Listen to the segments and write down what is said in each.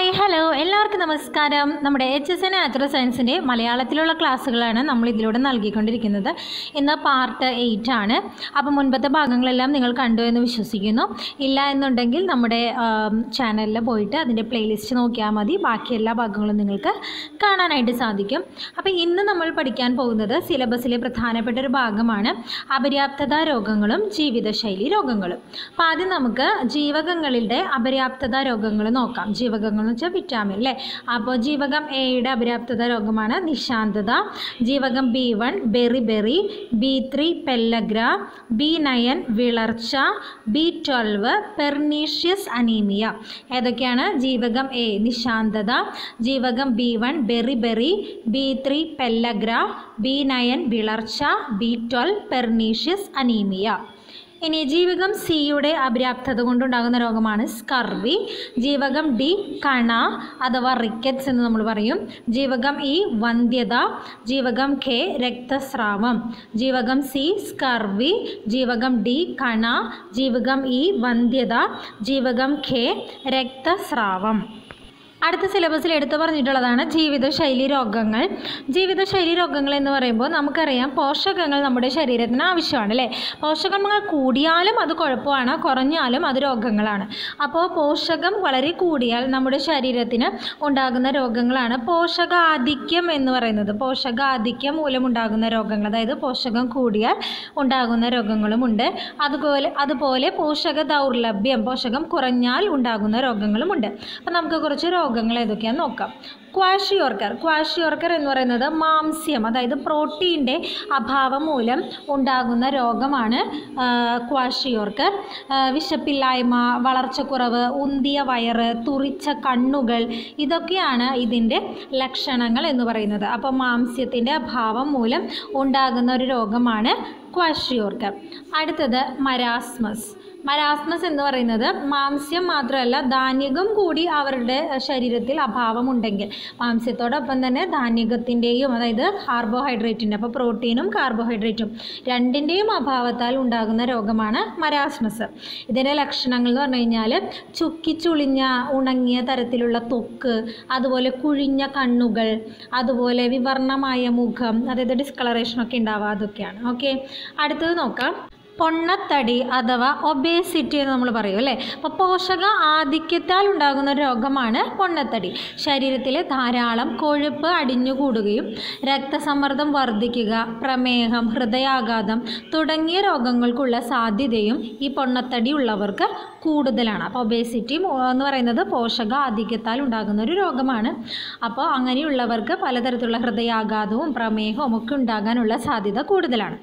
hi hello എല്ലാവർക്കും നമസ്കാരം നമ്മുടെ എച്ച് എസ് എൻ നാച്ചുറൽ സയൻസിൻ്റെ മലയാളത്തിലുള്ള ക്ലാസ്സുകളാണ് നമ്മൾ ഇതിലൂടെ നൽകിക്കൊണ്ടിരിക്കുന്നത് ഇന്ന് പാർട്ട് എയ്റ്റ് ആണ് അപ്പോൾ മുൻപത്തെ ഭാഗങ്ങളെല്ലാം നിങ്ങൾ കണ്ടു എന്ന് വിശ്വസിക്കുന്നു ഇല്ല എന്നുണ്ടെങ്കിൽ നമ്മുടെ ചാനലിൽ പോയിട്ട് അതിൻ്റെ പ്ലേലിസ്റ്റ് നോക്കിയാൽ മതി ബാക്കി എല്ലാ ഭാഗങ്ങളും നിങ്ങൾക്ക് കാണാനായിട്ട് സാധിക്കും അപ്പോൾ ഇന്ന് നമ്മൾ പഠിക്കാൻ പോകുന്നത് സിലബസിലെ പ്രധാനപ്പെട്ട ഒരു ഭാഗമാണ് അപര്യാപ്തത രോഗങ്ങളും ജീവിതശൈലി രോഗങ്ങളും അപ്പോൾ ആദ്യം നമുക്ക് ജീവകങ്ങളുടെ അപര്യാപ്തത രോഗങ്ങൾ നോക്കാം ജീവകങ്ങൾ എന്ന് വെച്ചാൽ വിറ്റാമിൻ അല്ലേ അപ്പോൾ ജീവകം എയുടെ അപര്യാപ്തത രോഗമാണ് നിശാന്തത ജീവകം B one beriberi B three pellagra B nine വിളർച്ച ബി ട്വൽവ് പെർനീഷ്യസ് അനീമിയ ഏതൊക്കെയാണ് ജീവകം എ നിശാന്തത ജീവകം B one beriberi B three pellagra B nine വിളർച്ച ബി ട്വൽവ് പെർനീഷ്യസ് അനീമിയ ഇനി ജീവകം സിയുടെ അപര്യാപ്തത കൊണ്ടുണ്ടാകുന്ന രോഗമാണ് സ്കർവി ജീവകം ഡി കണ അഥവാ റിക്കറ്റ്സ് എന്ന് നമ്മൾ പറയും ജീവകം ഇ വന്ധ്യത ജീവകം കെ രക്തസ്രാവം ജീവകം സി സ്കർവി ജീവകം ഡി കണ ജീവകം ഇ വന്ധ്യത ജീവകം കെ രക്തസ്രാവം അടുത്ത സിലബസിൽ എടുത്തു പറഞ്ഞിട്ടുള്ളതാണ് ജീവിതശൈലി രോഗങ്ങൾ ജീവിതശൈലി രോഗങ്ങൾ എന്ന് പറയുമ്പോൾ നമുക്കറിയാം പോഷകങ്ങൾ നമ്മുടെ ശരീരത്തിന് ആവശ്യമാണ് അല്ലേ പോഷകങ്ങൾ കൂടിയാലും അത് കുഴപ്പമാണ് കുറഞ്ഞാലും അത് രോഗങ്ങളാണ് അപ്പോൾ പോഷകം വളരെ കൂടിയാൽ നമ്മുടെ ശരീരത്തിന് ഉണ്ടാകുന്ന രോഗങ്ങളാണ് പോഷകാധിക്യം എന്ന് പറയുന്നത് പോഷകാധിക്യം മൂലമുണ്ടാകുന്ന രോഗങ്ങൾ അതായത് പോഷകം കൂടിയാൽ ഉണ്ടാകുന്ന രോഗങ്ങളുമുണ്ട് അതുപോലെ അതുപോലെ പോഷക ദൗർലഭ്യം പോഷകം കുറഞ്ഞാൽ ഉണ്ടാകുന്ന രോഗങ്ങളുമുണ്ട് അപ്പം നമുക്ക് കുറച്ച് രോഗങ്ങൾ ഏതൊക്കെയാണെന്ന് നോക്കാം ക്വാഷിയോർക്കർ ക്വാഷിയോർക്കർ എന്ന് പറയുന്നത് മാംസ്യം അതായത് പ്രോട്ടീൻ്റെ അഭാവം മൂലം ഉണ്ടാകുന്ന രോഗമാണ് ക്വാഷിയോർക്കർ വിശപ്പില്ലായ്മ വളർച്ചക്കുറവ് ഉന്തിയ വയറ് തുറിച്ച കണ്ണുകൾ ഇതൊക്കെയാണ് ഇതിൻ്റെ ലക്ഷണങ്ങൾ എന്ന് പറയുന്നത് അപ്പോൾ മാംസ്യത്തിൻ്റെ അഭാവം മൂലം ഉണ്ടാകുന്ന ഒരു രോഗമാണ് ക്വാഷിയോർക്കർ അടുത്തത് മരാസ്മസ് മരാസ്മസ് എന്ന് പറയുന്നത് മാംസ്യം മാത്രമല്ല ധാന്യകം കൂടി അവരുടെ ശരീരത്തിൽ അഭാവമുണ്ടെങ്കിൽ മാംസ്യത്തോടൊപ്പം തന്നെ ധാന്യകത്തിൻ്റെയും അതായത് കാർബോഹൈഡ്രേറ്റിൻ്റെ അപ്പോൾ പ്രോട്ടീനും കാർബോഹൈഡ്രേറ്റും രണ്ടിൻ്റെയും അഭാവത്താൽ ഉണ്ടാകുന്ന രോഗമാണ് മരാസ്മസ് ഇതിൻ്റെ ലക്ഷണങ്ങൾ എന്ന് പറഞ്ഞു കഴിഞ്ഞാൽ ചുക്കിച്ചുളിഞ്ഞ ഉണങ്ങിയ തരത്തിലുള്ള ത്വക്ക് അതുപോലെ കുഴിഞ്ഞ കണ്ണുകൾ അതുപോലെ വിവർണമായ മുഖം അതായത് ഡിസ്കളറേഷനൊക്കെ ഉണ്ടാവുക അതൊക്കെയാണ് ഓക്കെ അടുത്തത് നോക്കാം പൊണ്ണത്തടി അഥവാ ഒബേസിറ്റി എന്ന് നമ്മൾ പറയും അല്ലേ അപ്പോൾ പോഷക ആധിക്യത്താൽ ഉണ്ടാകുന്ന രോഗമാണ് പൊണ്ണത്തടി ശരീരത്തിൽ ധാരാളം കൊഴുപ്പ് അടിഞ്ഞുകൂടുകയും രക്തസമ്മർദ്ദം വർദ്ധിക്കുക പ്രമേഹം ഹൃദയാഘാതം തുടങ്ങിയ രോഗങ്ങൾക്കുള്ള സാധ്യതയും ഈ പൊണ്ണത്തടി ഉള്ളവർക്ക് കൂടുതലാണ് അപ്പോൾ ഒബേസിറ്റി എന്ന് പറയുന്നത് പോഷക ആധിക്യത്താൽ ഉണ്ടാകുന്ന ഒരു രോഗമാണ് അപ്പോൾ അങ്ങനെയുള്ളവർക്ക് പലതരത്തിലുള്ള ഹൃദയാഘാതവും പ്രമേഹവും ഒക്കെ ഉണ്ടാകാനുള്ള സാധ്യത കൂടുതലാണ്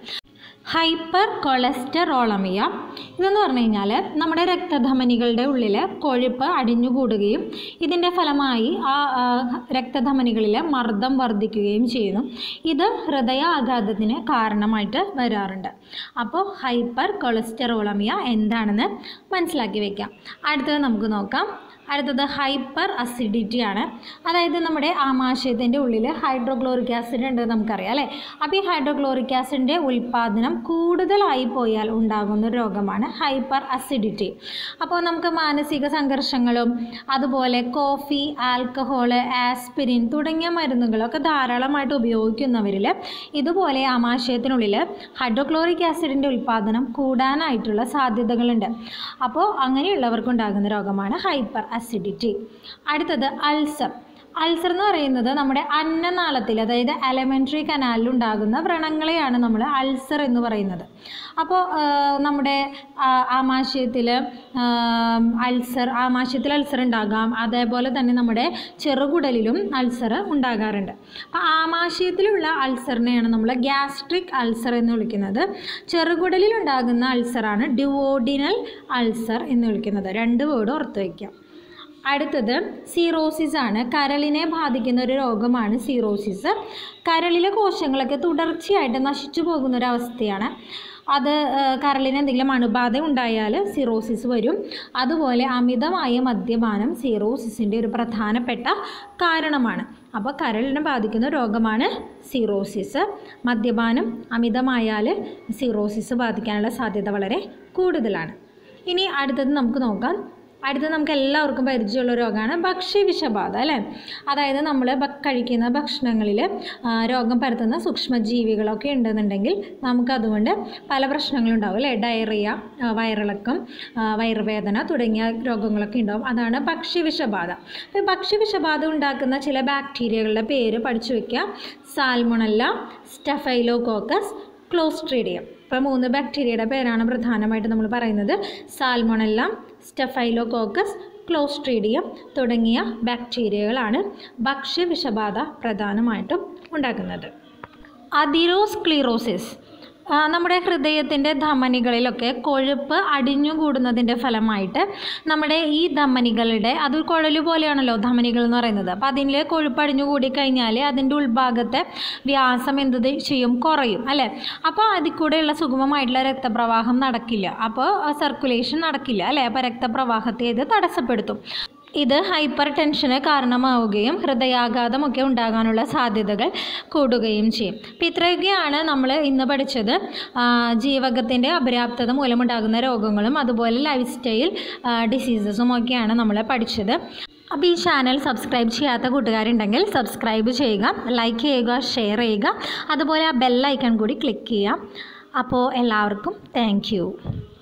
ഹൈപ്പർ കൊളസ്റ്ററോളമിയ ഇതെന്ന് പറഞ്ഞു കഴിഞ്ഞാൽ നമ്മുടെ രക്തധമനികളുടെ ഉള്ളിൽ കൊഴുപ്പ് അടിഞ്ഞുകൂടുകയും ഇതിൻ്റെ ഫലമായി ആ രക്തധമനികളിലെ മർദ്ദം വർദ്ധിക്കുകയും ചെയ്യുന്നു ഇത് ഹൃദയാഘാതത്തിന് കാരണമായിട്ട് വരാറുണ്ട് അപ്പോൾ ഹൈപ്പർ കൊളസ്റ്ററോളമിയ എന്താണെന്ന് മനസ്സിലാക്കി വയ്ക്കാം അടുത്തത് നമുക്ക് നോക്കാം അടുത്തത് ഹൈപ്പർ അസിഡിറ്റി ആണ് അതായത് നമ്മുടെ ആമാശയത്തിൻ്റെ ഉള്ളിൽ ഹൈഡ്രോക്ലോറിക് ആസിഡ് ഉണ്ട് നമുക്കറിയാം അല്ലേ അപ്പോൾ ഈ ഹൈഡ്രോക്ലോറിക് ആസിഡിൻ്റെ ഉൽപ്പാദനം കൂടുതലായി പോയാൽ ഉണ്ടാകുന്ന ഒരു രോഗമാണ് ഹൈപ്പർ അസിഡിറ്റി അപ്പോൾ നമുക്ക് മാനസിക സംഘർഷങ്ങളും അതുപോലെ കോഫി ആൽക്കഹോള് ആസ്പിരിൻ തുടങ്ങിയ മരുന്നുകളൊക്കെ ധാരാളമായിട്ട് ഉപയോഗിക്കുന്നവരിൽ ഇതുപോലെ ആമാശയത്തിനുള്ളിൽ ഹൈഡ്രോക്ലോറിക് ആസിഡിൻ്റെ ഉൽപ്പാദനം കൂടാനായിട്ടുള്ള സാധ്യതകളുണ്ട് അപ്പോൾ അങ്ങനെയുള്ളവർക്കുണ്ടാകുന്ന രോഗമാണ് ഹൈപ്പർ അസിഡിറ്റി അടുത്തത് അൾസർ അൾസർ എന്ന് പറയുന്നത് നമ്മുടെ അന്നനാളത്തിൽ അതായത് എലമെൻ്ററി കനാലിൽ ഉണ്ടാകുന്ന വ്രണങ്ങളെയാണ് നമ്മൾ അൾസർ എന്ന് പറയുന്നത് അപ്പോൾ നമ്മുടെ ആമാശയത്തിൽ അൾസർ ആമാശയത്തിൽ അൾസർ ഉണ്ടാകാം അതേപോലെ തന്നെ നമ്മുടെ ചെറുകുടലിലും അൾസർ ഉണ്ടാകാറുണ്ട് അപ്പോൾ ആമാശയത്തിലുള്ള അൾസറിനെയാണ് നമ്മൾ ഗ്യാസ്ട്രിക് അൾസർ എന്ന് വിളിക്കുന്നത് ചെറുകുടലിൽ ഉണ്ടാകുന്ന അൾസറാണ് ഡ്യുവോഡിനൽ അൾസർ എന്ന് വിളിക്കുന്നത് രണ്ട് വേർഡ് ഓർത്ത് വയ്ക്കാം അടുത്തത് സീറോസിസ് ആണ് കരളിനെ ബാധിക്കുന്ന ഒരു രോഗമാണ് സീറോസിസ് കരളിലെ കോശങ്ങളൊക്കെ തുടർച്ചയായിട്ട് നശിച്ചു പോകുന്ന ഒരു അവസ്ഥയാണ് അത് കരളിന് എന്തെങ്കിലും അണുബാധ ഉണ്ടായാൽ സിറോസിസ് വരും അതുപോലെ അമിതമായ മദ്യപാനം സീറോസിസിൻ്റെ ഒരു പ്രധാനപ്പെട്ട കാരണമാണ് അപ്പോൾ കരളിനെ ബാധിക്കുന്ന രോഗമാണ് സീറോസിസ് മദ്യപാനം അമിതമായാൽ സീറോസിസ് ബാധിക്കാനുള്ള സാധ്യത വളരെ കൂടുതലാണ് ഇനി അടുത്തത് നമുക്ക് നോക്കാം അടുത്ത നമുക്ക് എല്ലാവർക്കും പരിചയമുള്ള രോഗമാണ് ഭക്ഷ്യവിഷബാധ അല്ലേ അതായത് നമ്മൾ കഴിക്കുന്ന ഭക്ഷണങ്ങളിൽ രോഗം പരത്തുന്ന സൂക്ഷ്മജീവികളൊക്കെ ഉണ്ടെന്നുണ്ടെങ്കിൽ നമുക്കതുകൊണ്ട് പല പ്രശ്നങ്ങളുണ്ടാവും അല്ലേ ഡയറിയ ആ, വയറിളക്കം ആ, വയറുവേദന തുടങ്ങിയ രോഗങ്ങളൊക്കെ ഉണ്ടാവും അതാണ് ഭക്ഷ്യവിഷബാധ അപ്പോൾ ഈ ഭക്ഷ്യവിഷബാധ ഉണ്ടാക്കുന്ന ചില ബാക്ടീരിയകളുടെ പേര് പഠിച്ചു വയ്ക്കുക സാൽമൊണല്ല സ്റ്റഫൈലോകോക്കസ് ക്ലോസ്ട്രീഡിയം ഇപ്പോൾ മൂന്ന് ബാക്ടീരിയയുടെ പേരാണ് പ്രധാനമായിട്ട് നമ്മൾ പറയുന്നത് സാൽമൊണല്ല സ്റ്റഫൈലോകോക്കസ് ക്ലോസ്ട്രീഡിയം തുടങ്ങിയ ബാക്ടീരിയകളാണ് ഭക്ഷ്യവിഷബാധ പ്രധാനമായിട്ടും ഉണ്ടാക്കുന്നത് അതിറോസ്ക്ലീറോസിസ് ആ, നമ്മുടെ ഹൃദയത്തിൻ്റെ ധമനികളിലൊക്കെ കൊഴുപ്പ് അടിഞ്ഞുകൂടുന്നതിൻ്റെ ഫലമായിട്ട് നമ്മുടെ ഈ ധമനികളുടെ അത് കുഴൽ പോലെയാണല്ലോ ധമനികൾ എന്ന് പറയുന്നത് അപ്പോൾ അതിൽ കൊഴുപ്പ് അടിഞ്ഞുകൂടി കഴിഞ്ഞാൽ അതിൻ്റെ ഉൾഭാഗത്തെ വ്യാസം എന്ത് ചെയ്യും കുറയും അല്ലേ അപ്പോൾ അതിൽ കൂടെയുള്ള സുഗമമായിട്ടുള്ള രക്തപ്രവാഹം നടക്കില്ല അപ്പോൾ സർക്കുലേഷൻ നടക്കില്ല അല്ലേ അപ്പോൾ രക്തപ്രവാഹത്തെ ഇത് തടസ്സപ്പെടുത്തും ഇത് ഹൈപ്പർ ടെൻഷന് കാരണമാവുകയും ഹൃദയാഘാതമൊക്കെ ഉണ്ടാകാനുള്ള സാധ്യതകൾ കൂടുകയും ചെയ്യും അപ്പം ഇത്രയൊക്കെയാണ് നമ്മൾ ഇന്ന് പഠിച്ചത് ആ, ജീവകത്തിൻ്റെ അപര്യാപ്തത മൂലമുണ്ടാകുന്ന രോഗങ്ങളും അതുപോലെ ലൈഫ് സ്റ്റൈൽ ഡിസീസസും ഒക്കെയാണ് നമ്മൾ പഠിച്ചത് അപ്പോൾ ഈ ചാനൽ സബ്സ്ക്രൈബ് ചെയ്യാത്ത കൂട്ടുകാരുണ്ടെങ്കിൽ സബ്സ്ക്രൈബ് ചെയ്യുക ലൈക്ക് ചെയ്യുക ഷെയർ ചെയ്യുക അതുപോലെ ആ ബെല്ലൈക്കൺ കൂടി ക്ലിക്ക് ചെയ്യുക അപ്പോൾ എല്ലാവർക്കും താങ്ക്